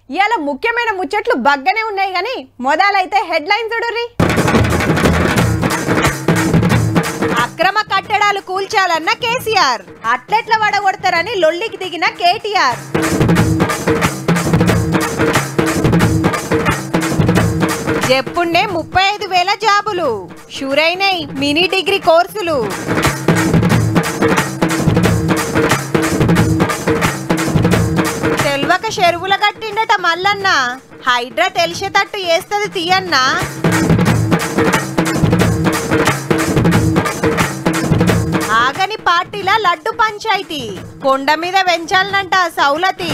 ఇవాళ ముఖ్యమైన ముచ్చట్లు బగ్గనే ఉన్నాయి కానీ మొదలైతే హెడ్లైన్ చూడుర్రి అక్రమ కట్టడాలు కూల్చాలన్న కేసీఆర్ అట్లెట్ల వడగొడతారని లొల్లికి దిగిన కేటీఆర్ చెప్పుండే ముప్పై ఐదు వేల జాబులు షూరైనాయి మినీ డిగ్రీ కోర్సులు తెల్వక చెరువుల కట్టిండట మల్లన్న హైడ్రా తెలిసేటట్టు వేస్తుంది తీయన్నా ఆగని పార్టీల లడ్డు పంచాయతీ కొండ మీద పెంచాలనంట సౌలతి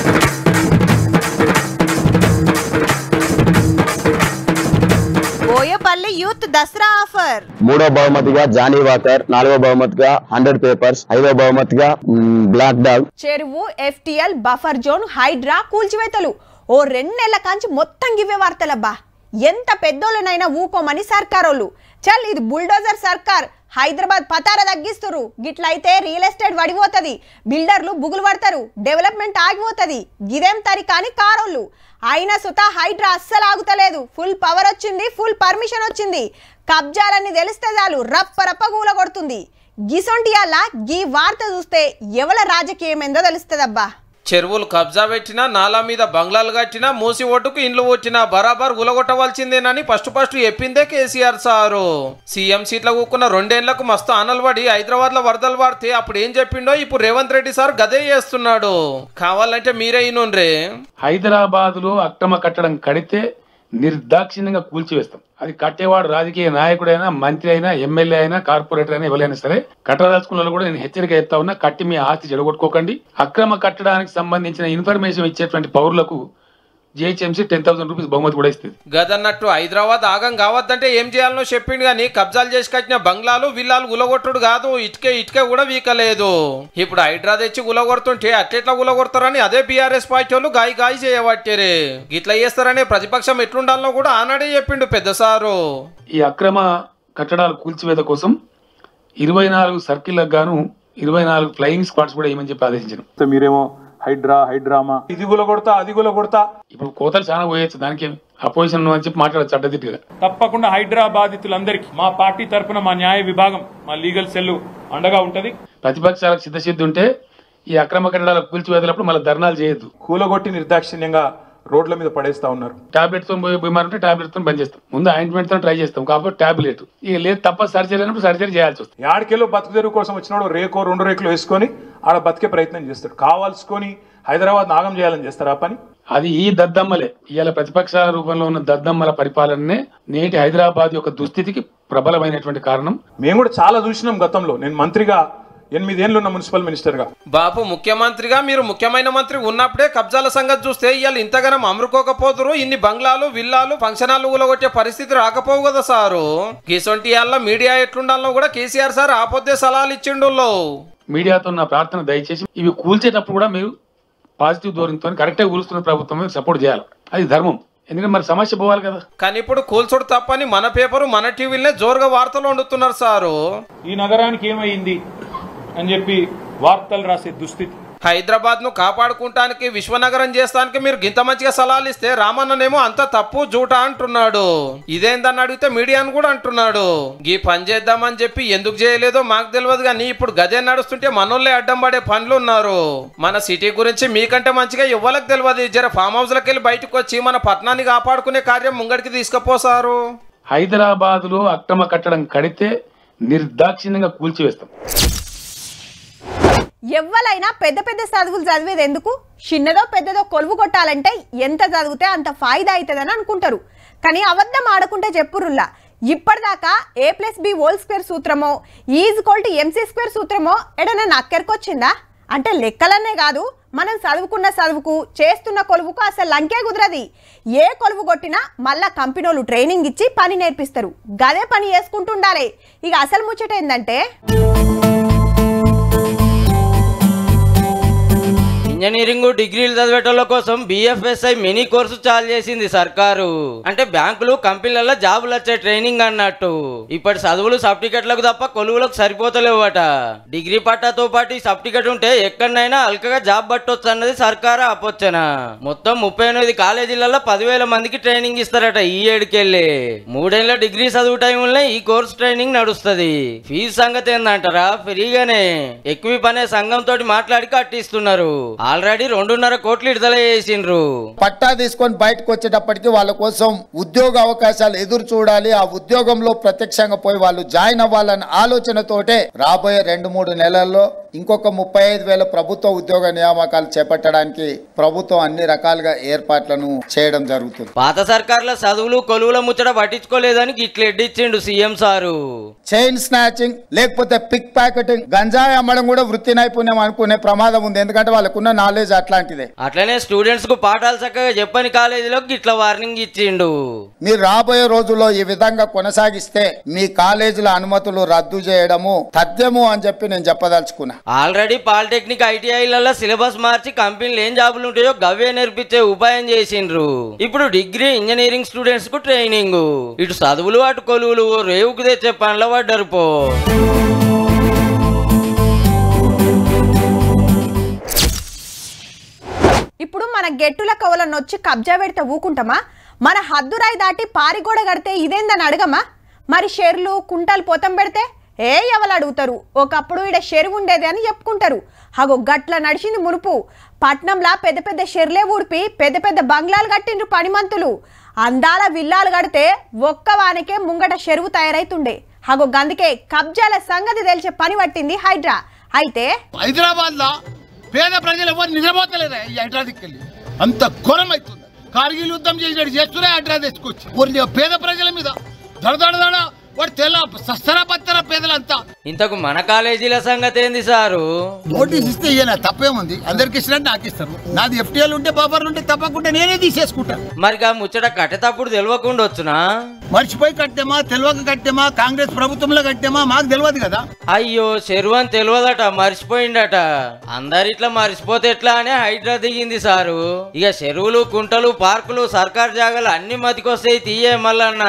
బోయపల్లి యూత్ దసరా ఆఫర్ మూడో బహుమతిగా జానీ వాకర్ నాలుగో బహుమతిగా హండ్రెడ్ పేపర్స్ ఐదో బహుమతిగా మ్, బ్లాక్ డాగ్ చెరువు ఎఫ్టిఎల్ బఫర్ జోన్ హైడ్రా కూల్చివేతలు ఓ రెండు నెలల కాంచి మొత్తం గివ్వే వార్తలబ్బా ఎంత పెద్దోళ్ళనైనా ఊకోమని సర్కారోళ్ళు చల్ ఇది బుల్డోజర్ సర్కార్ హైదరాబాద్ పతార తగ్గిస్తురు గిట్లయితే రియల్ ఎస్టేట్ వడిపోతుంది బిల్డర్లు బుగులు పడతారు డెవలప్మెంట్ ఆగిపోతుంది గిదేం తరి కానీ కారోళ్ళు అయినా సుత హైడ్రా అస్సలు ఆగుతలేదు ఫుల్ పవర్ వచ్చింది ఫుల్ పర్మిషన్ వచ్చింది కబ్జాలన్నీ తెలిస్తే చాలు రప్ప రప్ప గూల కొడుతుంది గిసొంటి అలా గీ వార్త చూస్తే ఎవల రాజకీయం ఏందో తెలుస్తుందబ్బా చెరువులు కబ్జా పెట్టినా నాలా మీద బంగ్లాలు కట్టినా మూసి ఒడ్డుకు ఇండ్లు కొట్టినా బరాబర్ ఉలగొట్టవలసిందేనని ఫస్ట్ ఫస్ట్ చెప్పిందే కేసీఆర్ సారు సీఎం సీట్ల కూకున్న రెండేళ్లకు మస్తు ఆనలు పడి హైదరాబాద్ లో వరదలు పడితే అప్పుడు ఏం చెప్పిండో ఇప్పుడు రేవంత్ రెడ్డి సార్ గదే చేస్తున్నాడు కావాలంటే మీరే ఇనుండ్రే హైదరాబాద్ లో అక్రమ కట్టడం కడితే నిర్దాక్షిణ్యంగా కూల్చివేస్తాం అది కట్టేవాడు రాజకీయ నాయకుడైనా మంత్రి అయినా ఎమ్మెల్యే అయినా కార్పొరేటర్ అయినా ఎవరైనా సరే కట్టదలుచుకున్న వాళ్ళు కూడా నేను హెచ్చరిక ఎత్తా ఉన్నా కట్టి మీ ఆస్తి చెడగొట్టుకోకండి అక్రమ కట్టడానికి సంబంధించిన ఇన్ఫర్మేషన్ ఇచ్చేటువంటి పౌరులకు జిహెచ్ఎంసీ టెన్ థౌసండ్ రూపీస్ బహుమతి కూడా ఇస్తుంది గదన్నట్టు హైదరాబాద్ ఆగం కావద్దంటే ఏం చేయాలనో చెప్పిండు కానీ కబ్జాలు చేసి కట్టిన బంగ్లాలు విల్లాలు ఉలగొట్టుడు కాదు ఇటుకే ఇటుకే కూడా వీకలేదు ఇప్పుడు హైడ్రా తెచ్చి ఉలగొడుతుంటే అట్లెట్లా ఉలగొడతారని అదే బీఆర్ఎస్ పార్టీ వాళ్ళు గాయి గాయి చేయబట్టారే గిట్లా చేస్తారనే ప్రతిపక్షం ఎట్లుండాలనో కూడా ఆనాడే చెప్పిండు పెద్ద సారు ఈ అక్రమ కట్టడాలు కూల్చివేత కోసం ఇరవై నాలుగు సర్కిల్లకు గాను ఇరవై నాలుగు ఫ్లయింగ్ స్క్వాడ్స్ కూడా ఏమని చెప్పి ఆదేశించాను చెప్తే మీరేమో హైడ్రా హైడ్రామా ఇది గుల కొడతా అది గుల కొడతా ఇప్పుడు కోతలు చాలా పోయొచ్చు దానికి అపోజిషన్ అని చెప్పి మాట్లాడచ్చు అడ్డదిట్టుగా తప్పకుండా హైడ్రా బాధితులందరికీ మా పార్టీ తరపున మా న్యాయ విభాగం మా లీగల్ సెల్ అండగా ఉంటది ప్రతిపక్షాలకు సిద్ధసిద్ధి ఉంటే ఈ అక్రమ కట్టడాల కూల్చివేతలప్పుడు మళ్ళీ ధర్నాలు చేయొద్దు కూలగొట్టి నిర్దాక్షిణ్యంగా రోడ్ల మీద పడేస్తా ఉన్నారు టాబ్లెట్ తో పోయి బీమార్ ఉంటే టాబ్లెట్ తో బంద్ చేస్తాం ముందు ఆయింట్మెంట్ తో ట్రై చేస్తాం కాబట్టి టాబ్లెట్ ఇక లేదు తప్ప సర్జరీ అయినప్పుడు సర్జరీ చేయాల్సి వస్తుంది యాడికెళ్ళో బతుకు తెరువు కోసం వచ్చినాడు రేకో రెండు రేకులు వేసుకొని ఆడ బతికే ప్రయత్నం చేస్తాడు కావాల్సుకొని హైదరాబాద్ నాగం చేయాలని చేస్తారు ఆ పని అది ఈ దద్దమ్మలే ఇవాళ ప్రతిపక్షాల రూపంలో ఉన్న దద్దమ్మల పరిపాలననే నేటి హైదరాబాద్ యొక్క దుస్థితికి ప్రబలమైనటువంటి కారణం మేము కూడా చాలా చూసినాం గతంలో నేను మంత్రిగా ఎనిమిదేళ్ళు ఉన్న మున్సిపల్ మినిస్టర్గా బాపు ముఖ్యమంత్రిగా మీరు ముఖ్యమైన మంత్రి ఉన్నప్పుడే కబ్జాల సంగతి చూస్తే ఇవాళ ఇంతగానం అమరుకోకపోదురు ఇన్ని బంగ్లాలు విల్లాలు ఫంక్షనాలు ఊలగొట్టే పరిస్థితి రాకపోవు కదా సారు గిసొంటి వాళ్ళ మీడియా ఎట్లుండాలో కూడా కేసీఆర్ సార్ ఆపొద్దే సలహాలు ఇచ్చిండు మీడియాతో నా ప్రార్థన దయచేసి ఇవి కూల్చేటప్పుడు కూడా మీరు పాజిటివ్ ధోరణితో కరెక్ట్గా కూలుస్తున్న ప్రభుత్వం సపోర్ట్ చేయాలి అది ధర్మం ఎందుకంటే మరి సమస్య పోవాలి కదా కానీ ఇప్పుడు కూల్చుడు తప్పని మన పేపరు మన టీవీలనే జోరుగా వార్తలు వండుతున్నారు సారు ఈ నగరానికి ఏమైంది అని చెప్పి వార్తలు రాసే దుస్థితి హైదరాబాద్ ను కాపాడుకుంటానికి విశ్వనగరం చేస్తానికి మీరు గింత మంచిగా సలహాలు ఇస్తే రామన్ననేమో అంత తప్పు జూటా అంటున్నాడు ఇదేందని అడిగితే మీడియాను కూడా అంటున్నాడు గీ పని చేద్దామని చెప్పి ఎందుకు చేయలేదో మాకు తెలియదు కానీ ఇప్పుడు గదే నడుస్తుంటే మనోళ్ళే అడ్డం పడే పనులు ఉన్నారు మన సిటీ గురించి మీకంటే మంచిగా ఇవ్వలకు తెలియదు జర ఫామ్ హౌస్ లకి వెళ్ళి బయటకు వచ్చి మన పట్టణాన్ని కాపాడుకునే కార్యం ముంగడికి తీసుకుపోసారు హైదరాబాద్ లో అక్రమ కట్టడం కడితే నిర్దాక్షిణ్యంగా కూల్చివేస్తాం ఎవ్వలైనా పెద్ద పెద్ద చదువులు చదివేది ఎందుకు చిన్నదో పెద్దదో కొలువు కొట్టాలంటే ఎంత చదివితే అంత ఫాయిదా అవుతుందని అనుకుంటారు కానీ అబద్ధం ఆడకుంటే చెప్పురుల్లా ఇప్పటిదాకా A plus B whole square సూత్రమో ఈజ్ కోల్ట్ ఎంసీ స్క్వేర్ సూత్రమో ఎడన నక్కెరకొచ్చిందా అంటే లెక్కలనే కాదు మనం చదువుకున్న చదువుకు చేస్తున్న కొలువుకు అసలు లంకే కుదరది ఏ కొలువు కొట్టినా మళ్ళా కంపెనీలు ట్రైనింగ్ ఇచ్చి పని నేర్పిస్తారు గదే పని చేసుకుంటుండాలి ఇక అసలు ముచ్చట ఏంటంటే ఇంజనీరింగ్ డిగ్రీలు చదివేటోళ్ళ కోసం బిఎఫ్ఎస్ఐ మినీ కోర్సు చాలు చేసింది సర్కారు అంటే బ్యాంకులు కంపెనీలలో జాబులు వచ్చే ట్రైనింగ్ అన్నట్టు ఇప్పటి చదువులు సర్టిఫికెట్లకు తప్ప కొలువులకు సరిపోతలేవట డిగ్రీ పట్టాతో పాటు ఈ సర్టిఫికెట్ ఉంటే ఎక్కడైనా అల్కగా జాబ్ పట్టొచ్చు అన్నది సర్కారు ఆపోచన మొత్తం ముప్పై ఎనిమిది కాలేజీలలో పదివేల మందికి ట్రైనింగ్ ఇస్తారట ఈ ఏడుకెళ్ళి మూడేళ్ల డిగ్రీ చదువు టైంలో ఈ కోర్స్ ట్రైనింగ్ నడుస్తుంది ఫీజు సంగతి ఏందంటారా ఫ్రీగానే ఎక్కువ పనే సంఘం తోటి మాట్లాడి కట్టిస్తున్నారు ఆల్రెడీ రెండున్నర కోట్లు విడుదల చేసిండ్రు పట్టా తీసుకొని బయటకు వచ్చేటప్పటికి వాళ్ళ కోసం ఉద్యోగ అవకాశాలు ఎదురు చూడాలి ఆ ఉద్యోగంలో ప్రత్యక్షంగా పోయి వాళ్ళు జాయిన్ అవ్వాలన్న ఆలోచనతోటే రాబోయే రెండు మూడు నెలల్లో ఇంకొక ముప్పై ఐదు వేల ప్రభుత్వ ఉద్యోగ నియామకాలు చేపట్టడానికి ప్రభుత్వం అన్ని రకాలుగా ఏర్పాట్లను చేయడం జరుగుతుంది పాత సర్కార్ల చదువులు కొలువుల ముచ్చట పట్టించుకోలేదని గిట్ల ఎడ్డిచ్చిండు సీఎం సారు చైన్ స్నాచింగ్ లేకపోతే పిక్ ప్యాకెటింగ్ గంజాయి అమ్మడం కూడా వృత్తి నైపుణ్యం అనుకునే ప్రమాదం ఉంది ఎందుకంటే వాళ్ళకున్న నాలెడ్జ్ అట్లాంటిదే అట్లనే స్టూడెంట్స్ కు పాఠాలు చక్కగా చెప్పని కాలేజీలో గిట్ల వార్నింగ్ ఇచ్చిండు మీరు రాబోయే రోజుల్లో ఈ విధంగా కొనసాగిస్తే మీ కాలేజీల అనుమతులు రద్దు చేయడము తథ్యము అని చెప్పి నేను చెప్పదలుచుకున్నా ఆల్రెడీ పాలిటెక్నిక్ ఐటీఐలలో సిలబస్ మార్చి కంపెనీలు ఏం జాబులు ఉంటాయో గవ్వే నేర్పించే ఉపాయం చేసిండ్రు ఇప్పుడు డిగ్రీ ఇంజనీరింగ్ స్టూడెంట్స్ కు ట్రైనింగ్ ఇటు చదువులు అటు కొలువులు రేవుకు తెచ్చే పనుల పడ్డారు పో ఇప్పుడు మన గెట్టుల కవలను వచ్చి కబ్జా పెడితే ఊకుంటామా మన హద్దురాయి దాటి పారిగోడ కడితే ఇదేందని అడగమా మరి షెర్లు కుంటలు పోతం పెడితే ఏ ఎవరు అడుగుతారు ఒకప్పుడు ఈడ షెరువు ఉండేది అని చెప్పుకుంటారు హగో గట్ల నడిచింది మునుపు పట్నంలా పెద్ద పెద్ద షెర్లే ఊడిపి పెద్ద పెద్ద బంగ్లాలు కట్టిండ్రు పనిమంతులు అందాల విల్లాలు కడితే ఒక్క వానికే ముంగట షెరువు తయారైతుండే హగో గందుకే కబ్జాల సంగతి తెలిసే పని పట్టింది హైడ్రా అయితే హైదరాబాద్ లో పేద ప్రజలు ఎవరు నిద్రపోతలేదా ఈ హైదరాబాద్కి వెళ్ళి అంత ఘోరం అవుతుంది కార్గిల్ యుద్ధం చేసినట్టు చేస్తున్నా హైదరాబాద్ తెచ్చుకొచ్చి ఊరి పేద ప్రజల మీద దడదడదడ వాడు తెల్ల సస్తర పత్తర పేదలంతా ఇంతకు మన కాలేజీల సంగతి ఏంది సారు నోటీస్ ఇస్తే ఈయన తప్పేముంది అందరికి ఇచ్చినట్టు నాకు ఇస్తారు నాది ఎఫ్టీఎల్ ఉంటే బాబర్లు ఉంటే తప్పకుండా నేనే తీసేసుకుంటాను మరిగా ముచ్చట కట్టేటప్పుడు తెలియకుండా వచ్చునా మర్చిపోయి కట్టామా తెలియక కట్టామా కాంగ్రెస్ ప్రభుత్వంలో కట్టామా మాకు తెలియదు కదా అయ్యో చెరువు అని తెలియదట మర్చిపోయిండట అందరిట్లా మర్చిపోతే ఎట్లా అని హైడ్రా దిగింది సారు ఇక చెరువులు కుంటలు పార్కులు సర్కార్ జాగాలు అన్ని మతికొస్తాయి తీయే మల్లన్న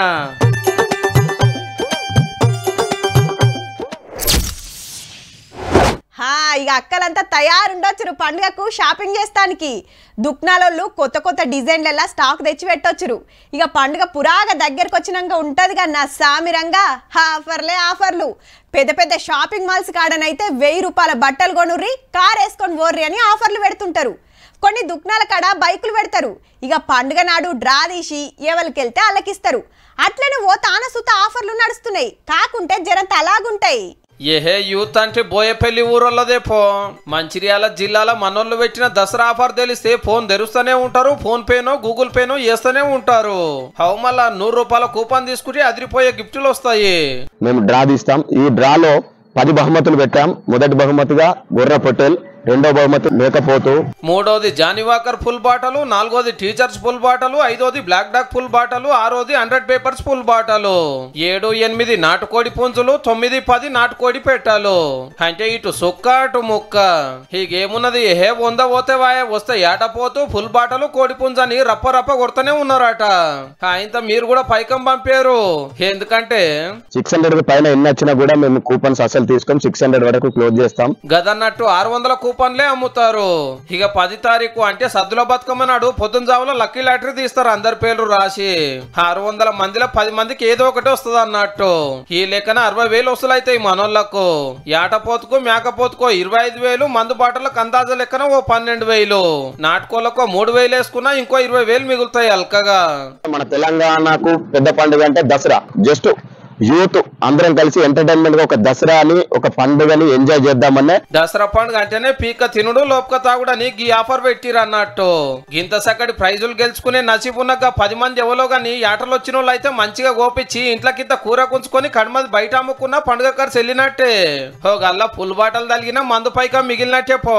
హా ఇక అక్కలంతా తయారుండొచ్చురు పండుగకు షాపింగ్ చేస్తానికి దుక్నాలోళ్ళు కొత్త కొత్త డిజైన్లలా స్టాక్ తెచ్చి పెట్టొచ్చురు ఇక పండుగ పురాగా దగ్గరకు వచ్చినాక ఉంటది నా సామిరంగా ఆఫర్లే ఆఫర్లు పెద్ద పెద్ద షాపింగ్ మాల్స్ కాడనైతే వెయ్యి రూపాయల బట్టలు కొనుర్రి కార్ వేసుకొని ఓర్రి అని ఆఫర్లు పెడుతుంటారు కొన్ని దుక్నాల కాడ బైకులు పెడతారు ఇక పండుగ నాడు డ్రా తీసి ఎవరికి వెళ్తే వాళ్ళకిస్తారు అట్లనే ఓ తానసుత ఆఫర్లు నడుస్తున్నాయి కాకుంటే జరంత అలాగుంటాయి ఏహే యూత్ అంటే బోయపల్లి ఊరోళ్ళదే పో మంచిర్యాల జిల్లాలో మనోళ్ళు పెట్టిన దసరా ఆఫర్ తెలిస్తే ఫోన్ తెరుస్తూనే ఉంటారు ఫోన్ పేనో గూగుల్ పేనో చేస్తూనే ఉంటారు హౌ మళ్ళా నూరు రూపాయల కూపన్ తీసుకుంటే అదిరిపోయే గిఫ్టులు వస్తాయి మేము డ్రా తీస్తాం ఈ డ్రాలో పది బహుమతులు పెట్టాం మొదటి బహుమతిగా గుర్ర పొట్టెల్ రెండో బహుమతి మేకపోతు మూడోది జానీవాకర్ ఫుల్ బాటలు నాలుగోది టీచర్స్ ఫుల్ బాటలు ఐదోది బ్లాక్ డాక్ ఫుల్ బాటలు ఆరోది హండ్రెడ్ పేపర్స్ ఫుల్ బాటలు ఏడు ఎనిమిది నాటుకోడి పుంజులు తొమ్మిది పది నాటుకోడి పెట్టాలు అంటే ఇటు సుక్క అటు ముక్క హీగేమున్నది హే వంద పోతే వాయ వస్తే ఏటపోతూ ఫుల్ బాటలు కోడి పుంజని రప్ప రప్ప కొడుతూనే ఉన్నారట ఆయనతో మీరు కూడా పైకం పంపారు ఎందుకంటే సిక్స్ హండ్రెడ్ పైన ఎన్ని వచ్చినా కూడా మేము కూపన్స్ అసలు తీసుకొని సిక్స్ హండ్రెడ్ వరకు క్లోజ్ చేస్తాం గదన్నట్టు ఆరు వందల కూపన్లే అమ్ముతారు ఇక పది తారీఖు అంటే సద్దుల బతుకమ్మ నాడు పొద్దున జాములో లక్కీ లాటరీ తీస్తారు అందరి పేర్లు రాసి ఆరు వందల మందిలో పది మందికి ఏదో ఒకటి వస్తుంది అన్నట్టు ఈ లెక్కన అరవై వేలు వసూలైతాయి మనోళ్లకు ఏటపోతుకు మేకపోతుకో ఇరవై ఐదు వేలు మందు బాటలకు అందాజ లెక్కన ఓ పన్నెండు వేలు నాటుకోళ్ళకు మూడు వేలు వేసుకున్నా ఇంకో ఇరవై వేలు మిగులుతాయి అల్కగా మన తెలంగాణకు పెద్ద పండుగ అంటే దసరా జస్ట్ యూత్ అందరం కలిసి ఎంటర్టైన్మెంట్ గా ఒక దసరాని ఒక పండుగని ఎంజాయ్ చేద్దామనే దసరా పండుగ అంటేనే పీక తినుడు లోపక తాగుడని గీ ఆఫర్ పెట్టిరు అన్నట్టు గింత సక్కడి ప్రైజులు గెలుచుకునే నసీబు ఉన్నగా పది మంది ఎవరో గాని ఆటలు వచ్చిన వాళ్ళు అయితే మంచిగా గోపించి ఇంట్లోకింత కూర కుంచుకొని కడమది బయట అమ్ముకున్న పండుగ ఖర్చు వెళ్ళినట్టే ఓ గల్లా పుల్ బాటలు తలిగిన మందు పైక మిగిలినట్టే పో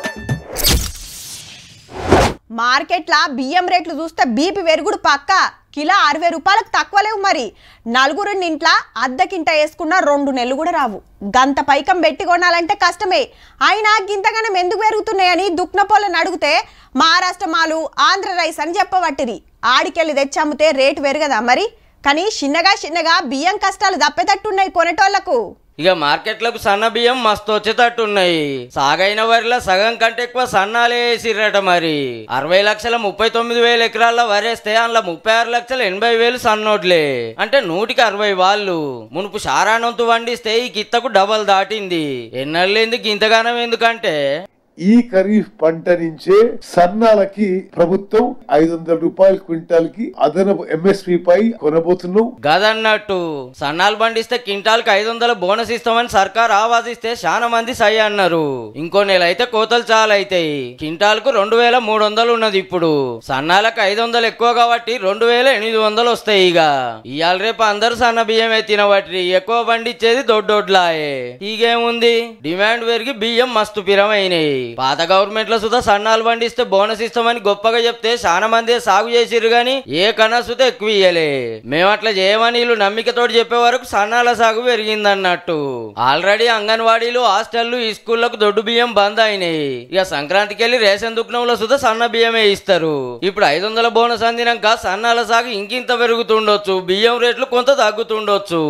మార్కెట్ల బియ్యం రేట్లు చూస్తే బీపీ పెరుగుడు పక్క కిలో అరవై రూపాయలకు తక్కువ లేవు మరి నలుగురు ఇంట్లో అద్దకింట వేసుకున్న రెండు నెలలు కూడా రావు గంత పైకం పెట్టి కొనాలంటే కష్టమే అయినా గింతగానం ఎందుకు పెరుగుతున్నాయని దుక్నపోలను అడిగితే మహారాష్ట్ర మాలు ఆంధ్ర రైస్ అని చెప్పబట్టిరి ఆడికెళ్ళి తెచ్చమ్మితే రేటు పెరగదా మరి కానీ చిన్నగా చిన్నగా బియ్యం కష్టాలు దప్పేటట్టున్నాయి కొనేటోళ్లకు ఇక మార్కెట్లకు సన్న బియ్యం మస్తు వచ్చేటట్టున్నాయి సాగైన వరిలో సగం కంటే ఎక్కువ సన్నాలే వేసిర్రట మరి అరవై లక్షల ముప్పై తొమ్మిది వేల ఎకరాల్లో వరేస్తే అందులో ముప్పై ఆరు లక్షల ఎనభై వేలు సన్నోట్లే అంటే నూటికి అరవై వాళ్ళు మునుపు శారానంతు వండిస్తే ఈ గిత్తకు డబల్ దాటింది ఎన్నెళ్ళేందుకు ఇంతగానం ఎందుకంటే ఈ ఖరీఫ్ పంట నుంచే సన్నాలకి ప్రభుత్వం ఐదు వందల రూపాయల క్వింటాల్ కి అదనపు ఎంఎస్పి పై కొనబోతున్నాం గదన్నట్టు సన్నాలు పండిస్తే కింటాల్కి ఐదు వందల బోనస్ ఇస్తామని సర్కార్ ఆవాదిస్తే చాలా మంది సై అన్నారు ఇంకో నెల అయితే కోతలు చాలా అవుతాయి కింటాల్కు రెండు వేల మూడు వందలు ఉన్నది ఇప్పుడు సన్నాలకు ఐదు వందలు ఎక్కువ కాబట్టి రెండు వేల ఎనిమిది వందలు వస్తాయి ఇక ఇవాళ రేపు అందరు సన్న బియ్యమే తినబట్టి ఎక్కువ పండించేది దొడ్డొడ్లాయే ఈగేముంది డిమాండ్ పెరిగి బియ్యం మస్తు పిరమైనాయి పాత గవర్నమెంట్ లో సుధా సన్నాలు పండిస్తే బోనస్ ఇస్తామని గొప్పగా చెప్తే చాలా మంది సాగు చేసిర్రు గాని ఏ కన్నా సుధా ఎక్కువ ఇయ్యలే మేము అట్లా చేయమని వీళ్ళు నమ్మికతోటి చెప్పే వరకు సన్నాల సాగు పెరిగిందన్నట్టు ఆల్రెడీ అంగన్వాడీలు హాస్టళ్లు ఈ స్కూళ్లకు దొడ్డు బియ్యం బంద్ అయినాయి ఇక సంక్రాంతికి వెళ్ళి రేషన్ దుకాణంలో సుధా సన్న బియ్యమే ఇస్తారు ఇప్పుడు ఐదు వందల బోనస్ అందినాక సన్నాల సాగు ఇంకింత పెరుగుతుండొచ్చు బియ్యం రేట్లు కొంత తగ్గుతుండొచ్చు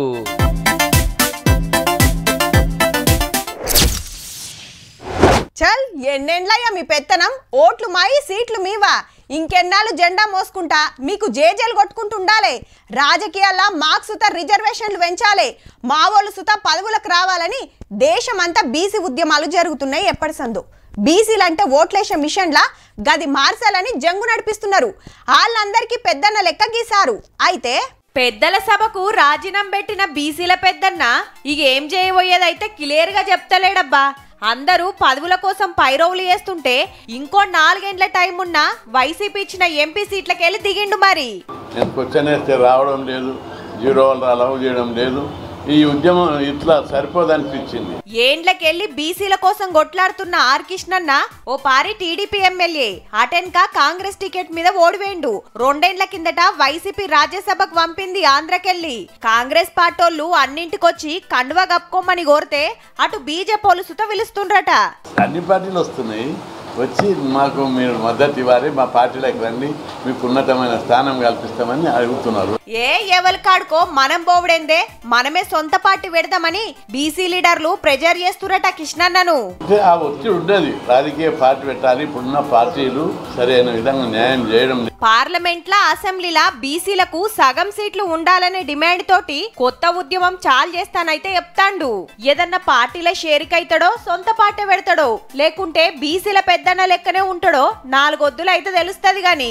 చల్ ఎన్నెండ్లయ్యా మీ పెత్తనం ఓట్లు మాయి సీట్లు మీవా ఇంకెన్నాళ్ళు జెండా మోసుకుంటా మీకు జేజేలు కొట్టుకుంటూ ఉండాలి రాజకీయాల్లో మాకు సుత రిజర్వేషన్లు పెంచాలి మా వాళ్ళు సుత పదవులకు రావాలని దేశమంతా బీసీ ఉద్యమాలు జరుగుతున్నాయి ఎప్పటి సందు బీసీలంటే ఓట్లేసే మిషన్లా గది మార్చాలని జంగు నడిపిస్తున్నారు వాళ్ళందరికీ పెద్దన్న లెక్క గీశారు అయితే పెద్దల సభకు రాజీనామా పెట్టిన బీసీల పెద్దన్న ఇక ఏం చేయబోయేదైతే క్లియర్ గా చెప్తలేడబ్బా అందరూ పదవుల కోసం పైరవులు చేస్తుంటే ఇంకో నాలుగేండ్ల టైం ఉన్న వైసీపీ ఇచ్చిన ఎంపీ సీట్లకెళ్ళి దిగిండు మరి నేను క్వశ్చన్ వేస్తే రావడం లేదు జీరో వాళ్ళు అలవ్ చేయడం లేదు ఈ ఉద్యమం ఇట్లా సరిపోదనిపించింది ఏండ్లకెళ్ళి బీసీల కోసం కొట్లాడుతున్న ఆర్ కిష్ణన్న ఓ పారి టీడీపీ ఎమ్మెల్యే అటెన్కా కాంగ్రెస్ టికెట్ మీద ఓడివేండు రెండేండ్ల కిందట వైసీపీ రాజ్యసభకు పంపింది ఆంధ్రకెళ్ళి కాంగ్రెస్ పార్టోళ్ళు అన్నింటికొచ్చి కండువా కప్పుకోమని కోరితే అటు బీజేపీ సుత పిలుస్తుండ్రట అన్ని పార్టీలు వస్తున్నాయి వచ్చి మాకు మీరు మద్దతు ఇవ్వాలి మా పార్టీలకు రండి మీకు ఉన్నతమైన స్థానం కల్పిస్తామని అడుగుతున్నారు ఏ ఎవరి కాడుకో మనం పోవడేందే మనమే సొంత పార్టీ పెడదామని బీసీ లీడర్లు ప్రెజర్ చేస్తురట కిష్ణన్నను అంటే ఆ ఒత్తిడి ఉండదు రాజకీయ పార్టీ పెట్టాలి ఇప్పుడున్న పార్టీలు సరైన విధంగా న్యాయం చేయడం లేదు. పార్లమెంట్ల అసెంబ్లీలా బీసీలకు సగం సీట్లు ఉండాలనే డిమాండ్ తోటి కొత్త ఉద్యమం చాలు చేస్తానైతే చెప్తాండు ఏదన్నా పార్టీల షేరికైతాడో సొంత పార్టీ పెడతాడో లేకుంటే బీసీల పెద్దన్న లెక్కనే ఉంటాడో నాలుగొద్దులు అయితే తెలుస్తది గాని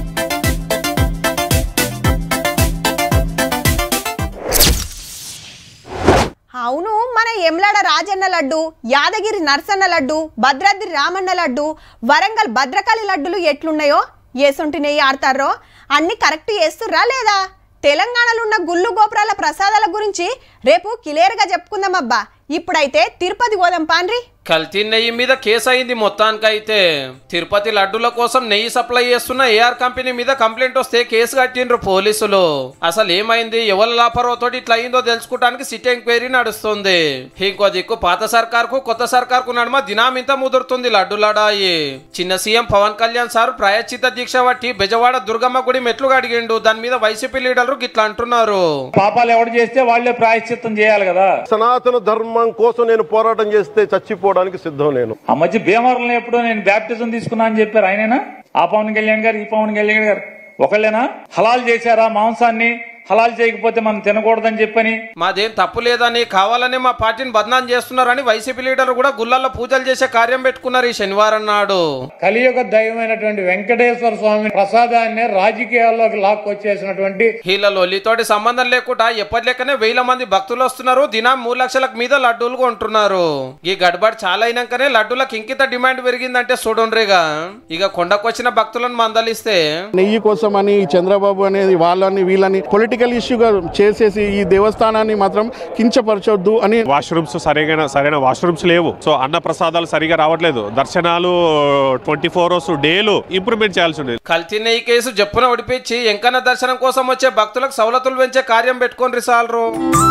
అవును మన ఎమ్లాడ రాజన్న లడ్డు యాదగిరి నర్సన్న లడ్డు భద్రాద్రి రామన్న లడ్డు వరంగల్ భద్రకాళి లడ్డులు ఎట్లున్నాయో ఏసొంటి నెయ్యి ఆడతారో అన్ని కరెక్ట్ చేస్తుర్రా లేదా తెలంగాణలో ఉన్న గుళ్ళు గోపురాల ప్రసాదాల గురించి రేపు క్లియర్గా చెప్పుకుందామబ్బా ఇప్పుడైతే తిరుపతి పోదాం పాన్రి కల్తీ నెయ్యి మీద కేసు అయింది మొత్తానికైతే తిరుపతి లడ్డుల కోసం నెయ్యి సప్లై చేస్తున్న ఏఆర్ కంపెనీ మీద కంప్లైంట్ వస్తే కేసు కట్టిండ్రు పోలీసులు అసలు ఏమైంది ఎవరి లాపరోతోటి ఇట్లా అయిందో తెలుసుకోవడానికి సిట్ ఎంక్వైరీ నడుస్తుంది ఇంకో దిక్కు పాత సర్కార్కు కొత్త సర్కార్కు నడుమ దినామింత ముదురుతుంది లడ్డు లడాయి చిన్న సీఎం పవన్ కళ్యాణ్ సార్ ప్రాయశ్చిత దీక్ష బట్టి బెజవాడ దుర్గమ్మ గుడి మెట్లుగా అడిగిండు దాని మీద వైసీపీ లీడర్లు గిట్లా అంటున్నారు పాపాలు ఎవడు చేస్తే వాళ్ళే ప్రాయశ్చిత్తం చేయాలి కదా సనాతన ధర్మం కోసం నేను పోరాటం చేస్తే చచ్చిపోవడానికి సిద్ధం నేను ఆ మధ్య భీమవరంలో ఎప్పుడో నేను బ్యాప్టిజం తీసుకున్నా అని చెప్పారు ఆయనేనా ఆ పవన్ కళ్యాణ్ గారు ఈ పవన్ కళ్యాణ్ గారు ఒకళ్ళేనా హలాల్ చేశారా మాంసాన్ని హలాల్ చేయకపోతే మనం తినకూడదని చెప్పని మాదేం తప్పు లేదని కావాలని మా పార్టీని బదనాం చేస్తున్నారని వైసీపీ లీడర్ కూడా గుళ్ళల్లో పూజలు చేసే కార్యం పెట్టుకున్నారు ఈ శనివారం నాడు కలియుగ దైవమైనటువంటి వెంకటేశ్వర స్వామి ప్రసాదాన్ని రాజకీయాల్లోకి లాక్కొచ్చేసినటువంటి వీళ్ళ లొల్లితోటి సంబంధం లేకుండా ఎప్పటి లెక్కనే వేల మంది భక్తులు వస్తున్నారు దినం మూడు లక్షలకు మీద లడ్డూలు కొంటున్నారు ఈ గడబడి చాలా అయినాకనే లడ్డూలకు ఇంకిత డిమాండ్ పెరిగిందంటే చూడండిగా ఇక కొండకొచ్చిన భక్తులను మందలిస్తే నెయ్యి కోసం అని చంద్రబాబు అనేది వాళ్ళని వీళ్ళని పొలిటికల్ పొలిటికల్ ఇష్యూగా చేసేసి ఈ దేవస్థానాన్ని మాత్రం కించపరచొద్దు అని వాష్రూమ్స్ సరైన సరైన వాష్రూమ్స్ లేవు సో అన్న ప్రసాదాలు సరిగా రావట్లేదు దర్శనాలు ట్వంటీ ఫోర్ అవర్స్ డేలు ఇంప్రూవ్మెంట్ చేయాల్సి ఉంది కల్తీ నెయ్యి కేసు జప్పున ఒడిపించి ఎంకన్న దర్శనం కోసం వచ్చే భక్తులకు సవలతులు పెంచే కార్యం పెట్టుకొని సాలరు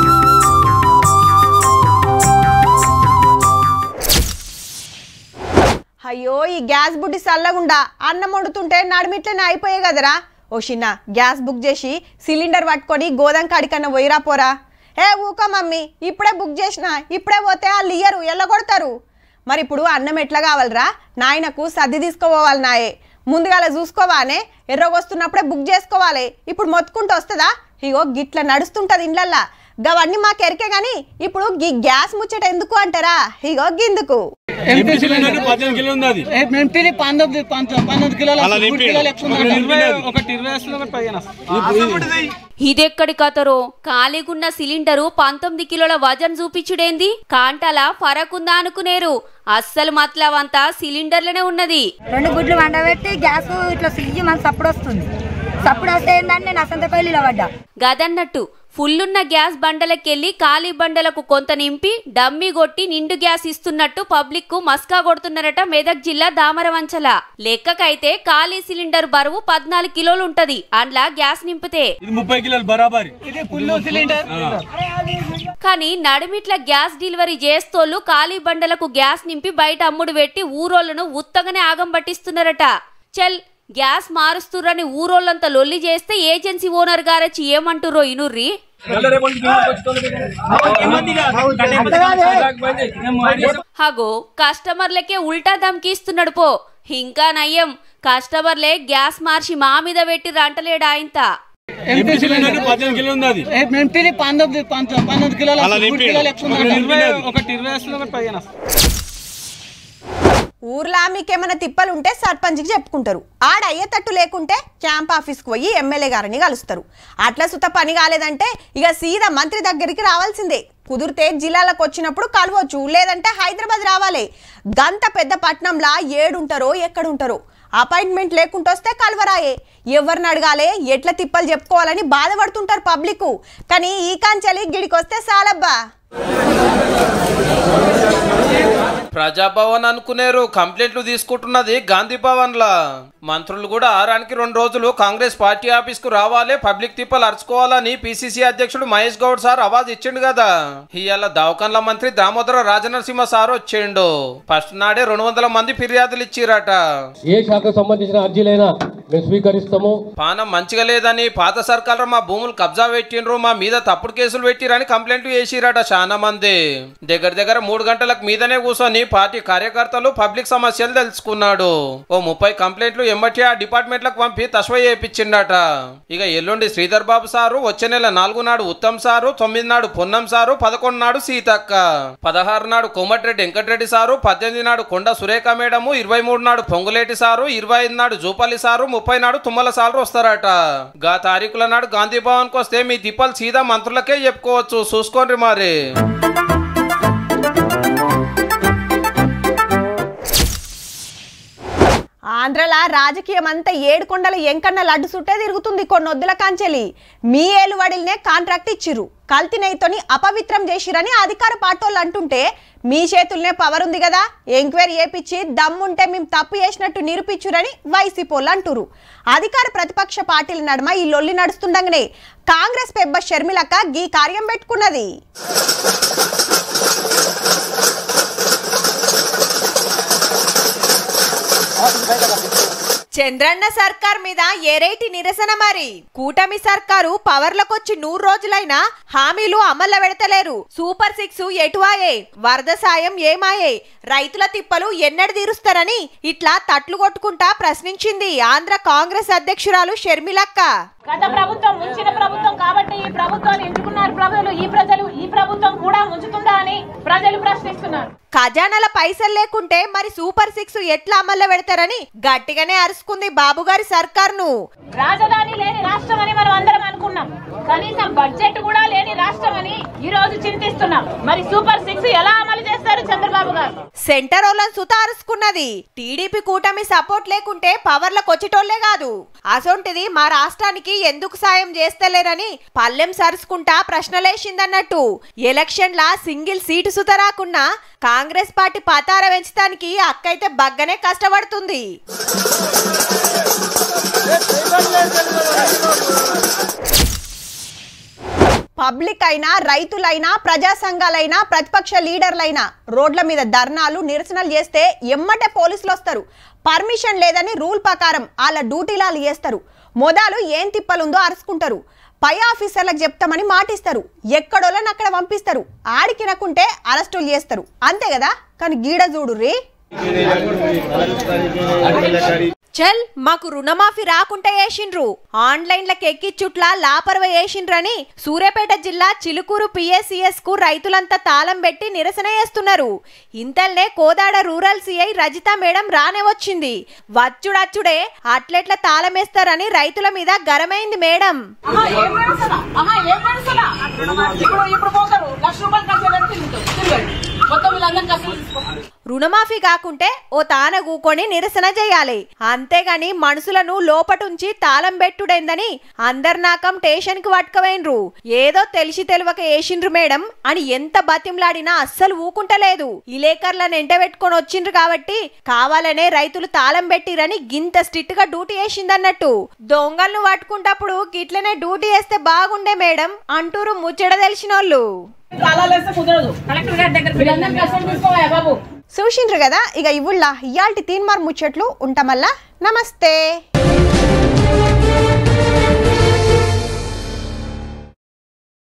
అయ్యో ఈ గ్యాస్ బుడ్డి చల్లగుండా అన్నం వండుతుంటే నడిమిట్లనే అయిపోయే కదరా ఓ చిన్న గ్యాస్ బుక్ చేసి సిలిండర్ పట్టుకొని గోదాం కాడికన్నా పోయిరా పోరా ఏ ఊక మమ్మీ ఇప్పుడే బుక్ చేసిన ఇప్పుడే పోతే వాళ్ళు ఇయ్యరు ఎల్లగొడతారు మరి ఇప్పుడు అన్నం ఎట్లా కావాలరా నాయనకు సర్ది తీసుకోవాలి నాయే ముందుగాల చూసుకోవానే ఎర్రగొస్తున్నప్పుడే బుక్ చేసుకోవాలి ఇప్పుడు మొత్తుకుంటూ వస్తుందా ఇగో గిట్ల నడుస్తుంటది ఇండ్లల్లా గవన్నీ మాకు ఎరికే గాని ఇప్పుడు గీ గ్యాస్ ముచ్చట ఎందుకు అంటారా ఇగో గిందుకు ఎంపీని పంతొమ్మిది పంతొమ్మిది కిలోలు అలా మూడు నింపి. కిలోలు ఎక్కువ ఒకటి నింపినది. ఒకటి ఇరవై వస్తుంది ఒకటి పదిహేను వస్తుంది. ఇదెక్కడి కథరో ఖాళీగున్న సిలిండరు పంతొమ్మిది కిలోల వజన్ చూపించుడేంది కాంటల ఫరకుందా అనుకునేరు అస్సలు మతలవంతా సిలిండర్లనే ఉన్నది రెండు గుడ్లు వండబెట్టి గ్యాస్ ఇట్లా సియ్యి మన సప్పుడు వస్తుంది సప్పుడు వస్తే ఏంటంటే నేను అసంతపల్లి పడ్డా గదన్నట్టు ఫుల్లున్న గ్యాస్ బండలకెళ్లి ఖాళీ బండలకు కొంత నింపి డమ్మి కొట్టి నిండు గ్యాస్ ఇస్తున్నట్టు పబ్లిక్ కు మస్కా కొడుతున్నారట మెదక్ జిల్లా దామరవంచల లెక్కకైతే ఖాళీ సిలిండర్ బరువు పద్నాలుగు కిలోలు ఉంటది అండ్లా గ్యాస్ నింపితే ఇది ముప్పై కిలోలు బరాబరి ఇది ఫుల్ సిలిండర్ కానీ నడిమిట్ల గ్యాస్ డెలివరీ చేస్తోళ్ళు ఖాళీ బండలకు గ్యాస్ నింపి బయట అమ్ముడు పెట్టి ఊరోళ్లను ఉత్తగానే ఆగం పట్టిస్తున్నారట చల్ గ్యాస్ మారుస్తుర్రని ఊరోళ్ళంతా లొల్లి చేస్తే ఏజెన్సీ ఓనర్ గారొచ్చి ఏమంటుర్రో ఇనుర్రి హగో కస్టమర్లకే ఉల్టా ధమ్కిస్తున్నాడు పో ఇంకా నయ్యం కస్టమర్లే గ్యాస్ మార్చి మా మీద పెట్టి రంటలేడు ఆయనత ఎంపీ సిలిండర్ పద్దెనిమిది కిలోలు ఉంది అది ఎంపీని పంతొమ్మిది పంతొమ్మిది పంతొమ్మిది కిలోలు అలా వస్తుంది. మూడు నింపి. కిలోలు ఎక్కువ ఒకటి ఉంది. నింపినది. ఒకటి ఇరవై వస్తుంది ఒకటి పదిహేను వస్తుంది. ఊర్లో మీకేమైనా తిప్పలు ఉంటే సర్పంచ్కి చెప్పుకుంటారు ఆడ అయ్యేటట్టు లేకుంటే క్యాంప్ ఆఫీస్కి పోయి ఎమ్మెల్యే గారిని కలుస్తారు అట్లా సుత పని కాలేదంటే ఇక సీదా మంత్రి దగ్గరికి రావాల్సిందే కుదిరితే జిల్లాలకు వచ్చినప్పుడు కలవచ్చు లేదంటే హైదరాబాద్ రావాలి గంత పెద్ద పట్నంలా ఏడుంటారో ఎక్కడుంటారో అపాయింట్మెంట్ లేకుంటే వస్తే కలవరాయే ఎవరిని అడగాలి ఎట్లా తిప్పలు చెప్పుకోవాలని బాధపడుతుంటారు పబ్లిక్ కానీ ఈ కాంచెలి గిడికి వస్తే చాలబ్బా ప్రజాభవన్ అనుకునేరు కంప్లైంట్లు తీసుకుంటున్నది గాంధీ భవన్ లా మంత్రులు కూడా ఆరానికి రెండు రోజులు కాంగ్రెస్ పార్టీ ఆఫీస్ కు రావాలి పబ్లిక్ తిప్పలు అరుచుకోవాలని పిసిసి అధ్యక్షుడు మహేష్ గౌడ్ సార్ అవాజ్ ఇచ్చిండు కదా ఇవాళ దవాఖాన్ల మంత్రి దామోదర రాజనరసింహ సార్ వచ్చిండు ఫస్ట్ నాడే రెండు వందల మంది ఫిర్యాదులు ఇచ్చిరట ఏ శాఖకు సంబంధించిన అర్జీలైనా మేము స్వీకరిస్తాము పానం మంచిగా లేదని పాత సర్కారు మా భూములు కబ్జా పెట్టిండ్రు మా మీద తప్పుడు కేసులు పెట్టిరని కంప్లైంట్ చేసిరట చాలా మంది దగ్గర దగ్గర మూడు గంటలకు మీదనే కూర్చొని పార్టీ కార్యకర్తలు పబ్లిక్ సమస్యలు తెలుసుకున్నాడు ఓ ముప్పై కంప్లైంట్లు ఎంబటి ఆ డిపార్ట్మెంట్లకు పంపి తస్వై చేయించిండట ఇక ఎల్లుండి శ్రీధర్ బాబు సారు వచ్చే నెల నాలుగు నాడు ఉత్తమ్ సారు తొమ్మిది నాడు పొన్నం సారు పదకొండు నాడు సీతక్క పదహారు నాడు కోమటిరెడ్డి వెంకటరెడ్డి సారు పద్దెనిమిది నాడు కొండ సురేఖ మేడము ఇరవై మూడు నాడు పొంగులేటి సారు ఇరవై ఐదు నాడు జూపల్లి సారు ముప్పై నాడు తుమ్మల సారు వస్తారట గా తారీఖుల నాడు గాంధీ భవన్ కు వస్తే మీ దీపాలు సీదా మంత్రులకే చెప్పుకోవచ్చు చూసుకోండి మరి ఆంధ్రల రాజకీయం అంతా ఏడుకొండల ఎంకన్న లడ్డు సుట్టే తిరుగుతుంది కొన్ని వద్దుల కాంచెలి మీ ఏలువడిల్నే కాంట్రాక్ట్ ఇచ్చిర్రు కల్తీ నెయ్యితోని అపవిత్రం చేసిరని అధికార పార్టోళ్ళు అంటుంటే మీ చేతుల్నే పవర్ ఉంది కదా ఎంక్వైరీ చేపించి దమ్ముంటే మేము తప్పు చేసినట్టు నిరూపించురని వైసీపోళ్ళు అంటురు అధికార ప్రతిపక్ష పార్టీల నడుమ ఈ లొల్లి నడుస్తుండగానే కాంగ్రెస్ పెబ్బ షర్మిలక్క గీ కార్యం పెట్టుకున్నది చంద్రన్న సర్కార్ మీద ఏరైటి నిరసన మరి కూటమి సర్కారు పవర్లకొచ్చి నూరు రోజులైనా హామీలు అమల్లో పెడతలేరు సూపర్ సిక్స్ ఎటువాయే వరద సాయం ఏమాయే రైతుల తిప్పలు ఎన్నడు తీరుస్తారని ఇట్లా తట్లు కొట్టుకుంటా ప్రశ్నించింది ఆంధ్ర కాంగ్రెస్ అధ్యక్షురాలు షర్మిలక్క గత ప్రభుత్వం ముంచిన ప్రభుత్వం కాబట్టి ఈ ప్రభుత్వాన్ని ఎంచుకున్నారు ప్రజలు ఈ ప్రజలు ఈ ప్రభుత్వం కూడా ముంచుతుందా అని ప్రజలు ప్రశ్నిస్తున్నారు ఖజానాల పైసలు లేకుంటే మరి సూపర్ సిక్స్ ఎట్లా అమల్లో పెడతారని గట్టిగానే అరుచుకుంది బాబుగారి సర్కార్ను రాజధాని లేని రాష్ట్రం అని మనం అందరం అనుకున్నాం కనీసం బడ్జెట్ కూడా లేని రాష్ట్రం అని ఈ రోజు చింతిస్తున్నాం మరి సూపర్ సిక్స్ ఎలా అమలు చేస్తారు చంద్రబాబు గారు సెంటర్ వాళ్ళని సుతారుసుకున్నది టీడీపీ కూటమి సపోర్ట్ లేకుంటే పవర్లకు వచ్చేటోళ్లే కాదు అసొంటిది మా రాష్ట్రానికి ఎందుకు సాయం చేస్తలేరని పల్లెం సరుసుకుంటా ప్రశ్నలేసిందన్నట్టు ఎలక్షన్ల సింగిల్ సీటు సుత రాకున్నా కాంగ్రెస్ పార్టీ పతార పెంచడానికి అక్కైతే బగ్గనే కష్టపడుతుంది పబ్లిక్ అయినా రైతులైనా ప్రజా సంఘాలైనా ప్రతిపక్ష లీడర్లైనా రోడ్ల మీద ధర్నాలు నిరసనలు చేస్తే ఎమ్మటే పోలీసులు వస్తారు పర్మిషన్ లేదని రూల్ ప్రకారం వాళ్ళ డ్యూటీలాలు చేస్తారు మొదలు ఏం తిప్పలుందో అరుచుకుంటారు పై ఆఫీసర్లకు చెప్తామని మాటిస్తారు ఎక్కడోళ్ళని అక్కడ పంపిస్తారు ఆడికినకుంటే అరెస్టులు చేస్తారు అంతే కదా కానీ గీడ చూడు రే చల్ మాకు రుణమాఫీ రాకుంటే వేసిండ్రు ఆన్లైన్లకు ఎక్కిచ్చుట్ల లాపర్వ వేసిండ్రని సూర్యాపేట జిల్లా చిలుకూరు పిఎస్సిఎస్ కు రైతులంతా తాళం పెట్టి నిరసన చేస్తున్నారు ఇంతల్నే Kodad rural CI Rajitha madam రానే వచ్చింది వచ్చుడచ్చుడే అట్లెట్ల తాళం వేస్తారని రైతుల మీద గరమైంది మేడం ఇప్పుడు ఇప్పుడు పోతారు లక్ష రూపాయలు ఖర్చు పెట్టి తిరుగుతారు. తిరగండి. మొత్తం వీళ్ళందరినీ కష్టం తీసుకోండి రుణమాఫీ కాకుంటే ఓ తాన కూకొని నిరసన చేయాలి అంతేగాని మనుషులను లోపటుంచి తాళం పెట్టుడైందని అందరు నాకం స్టేషన్ కి పట్టుకవేండ్రు ఏదో తెలిసి తెలియక వేసిండ్రు మేడం అని ఎంత బతింలాడినా అస్సలు ఊకుంటలేదు ఇలేకర్లను ఎంట పెట్టుకొని వచ్చిండ్రు కాబట్టి కావాలనే రైతులు తాళం పెట్టిరని గింత స్ట్రిక్ట్ గా డ్యూటీ వేసిందన్నట్టు దొంగలను పట్టుకుంటప్పుడు గిట్లనే డ్యూటీ వేస్తే బాగుండే మేడం అంటూరు ముచ్చట తెలిసినోళ్ళు తాళాలేస్తే కుదరదు కలెక్టర్ గారి దగ్గర వీళ్ళందరినీ కష్టం తీసుకోవా బాబు చూసిండ్రు కదా ఇక ఇవుళ్ళ ఇయాల్టి తీన్మార్ ముచ్చట్లు ఉంటామల్లా నమస్తే